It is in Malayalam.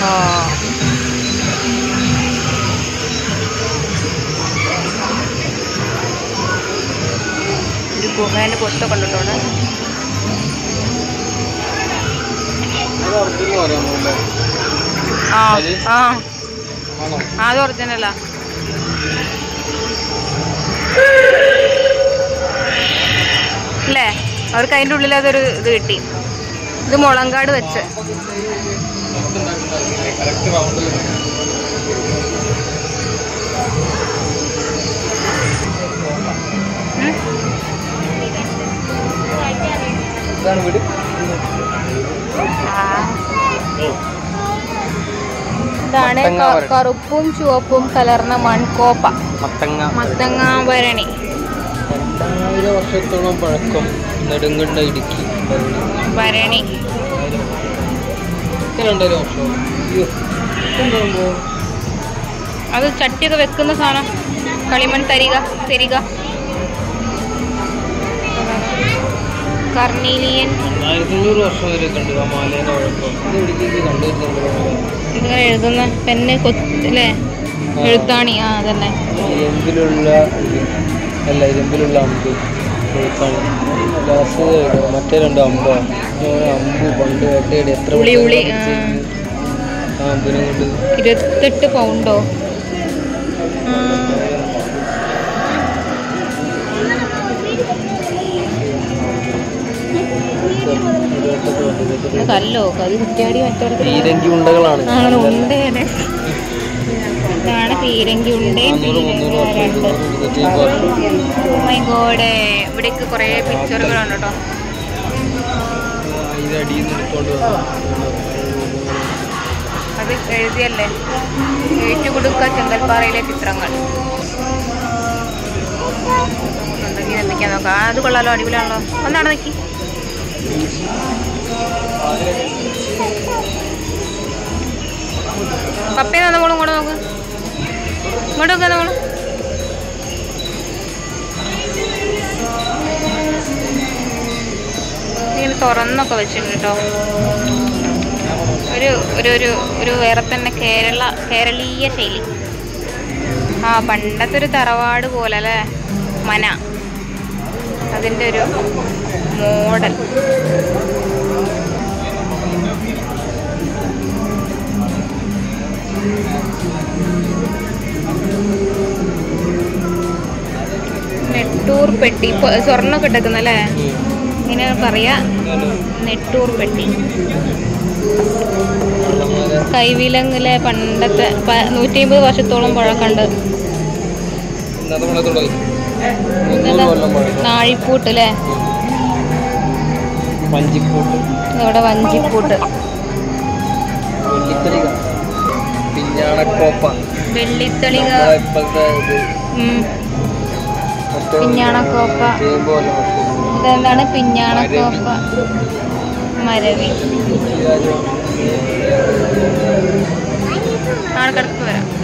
ആ ഒരു ഗുഹേന്റെ പൊത്തൊക്കെ ഉണ്ടല്ലോ അവിടെ അത് ഒറിജിനൽ പറയാമല്ലേ ആ അത്? ആ ആണോ ആ, അത് ഒറിജിനലാ അല്ലേ അവർക്ക് അതിൻ്റെ ഉള്ളിൽ അതൊരു ഇത് കിട്ടി ഇത് മുളങ്കാട് വെച്ച് കറക്റ്റ് റൗണ്ടിൽ ഉം. ഇതാണ് വീട് ഇതാണ് മത്തങ്ങ ക- വരട്ടി. കറുപ്പും ചുവപ്പും കലർന്ന മൺകോപ്പ മത്തങ്ങ മത്തങ്ങാഭരണി രണ്ടായിരം വർഷത്തോളം പഴക്കം നെടുങ്കണ്ട ഇടുക്കി ഭരണി രണ്ടായിരം വർഷം അയ്യോ ഇതെന്താകുമ്പോ അത് ചട്ടിയൊക്കെ വെക്കുന്ന സാധനം കളിമൺ തരിക തരിക കർണീലിയൻ ആയിരത്തി അഞ്ഞൂറ് വർഷം വരെ കണ്ടു ആ മാലേന്റെ പഴക്കം ഇത് ഇടുക്കിക്ക് കണ്ടുവരുന്നുണ്ടോ ഇതിങ്ങനെ എഴുതുന്ന പെന്ന് കൊത്തില്ലേ എഴുത്താണി ആ അതന്നെ ഇരുമ്പിലുള്ള ഇത് അല്ല ഇരുമ്പിലുള്ള അമ്പ് എഴുത്താണ് ലാസ്റ്റ് മറ്റേ രണ്ട് അമ്പ അമ്പ് പണ്ട് വേട്ടയുടെ എത്ര ഉളി, ഉളി, വെട്ടങ്ങളാ ആ. പിടിച്ചത്? ആ അമ്പിനെ കൊണ്ട് ഇരുപത്തെട്ട് പൗണ്ടോ ആ, ഇത് കല്ലോ കത് കുറ്റിയാടി മറ്റവർക്ക് പീരങ്കി ഉണ്ടകളാണ് അങ്ങനെ ഉണ്ടേനെ ഇതാണ് പീരങ്കി ഉണ്ടയും നാന്നൂറ് മുന്നൂറ് വർഷം രണ്ട് ഇരുന്നൂറ് ഇരുന്നൂറ്റി വർഷം മൈ ഗോഡ് ഇവിടേക്ക് കുറേ പിക്ചറുകളുണ്ട് കേട്ടോ ഇത് അടിയിൽ നിന്ന് എടുത്തോണ്ട് വന്നു അത് എഴുതിയല്ലേ ഏറ്റുകൊടുക്ക ചെങ്കൽപ്പാറയിലെ ചിത്രങ്ങൾ ഉണ്ടെങ്കിൽ എന്തൊക്കെയാ നോക്കാം ആ, അത് കൊള്ളാലോ അടിപൊളിയാണല്ലോ ഒന്നാണ് നോക്കി പപ്പയെ നമ്മളും ഇങ്ങോട്ട് നോക്ക് ഇങ്ങോട്ട് നോക്കുക നമ്മൾ ഇങ്ങനെ തുറന്നൊക്കെ വെച്ചിട്ടുണ്ട് കേട്ടോ ഒരു ഒരു ഒരു ഒരു വേറെ തന്നെ കേരള കേരളീയ ശൈലി ആ പണ്ടത്തെ ഒരു തറവാട് പോലെ അല്ലേ മന അതിൻ്റെ ഒരു മോഡൽ നെട്ടൂർ പെട്ടി ഇപ്പൊ സ്വർണ്ണമൊക്കെ ഇട്ടേക്കുന്നല്ലേ ഇങ്ങനെ പറയാ നെട്ടൂർ പെട്ടി കൈവിലങ്ങിലെ പണ്ടത്തെ നൂറ്റി അമ്പത് വർഷത്തോളം പഴക്കമുണ്ട് ഇന്നത്തെ മഴ തുടങ്ങി മുന്നൂറ് കൊല്ലം പഴക്കം നാഴിപ്പൂട്ട് അല്ലേ പഞ്ചിപ്പൂട്ട് ഇവിടെ വഞ്ചിപ്പൂട്ട് വെള്ളിത്തളിക പിഞ്ഞാണക്കോപ്പ വെള്ളിത്തളിക നമ്മളെ ഇപ്പോഴത്തെ ഇത് ഉം. മറ്റേ പിഞ്ഞാണക്കോപ്പ. ചേമ്പ് പോലെ ഇതെന്താണ് പിഞ്ഞാണക്കോപ്പ മരവി പൃഥ്വിരാജ് നാളെ കിടക്ക് വരാം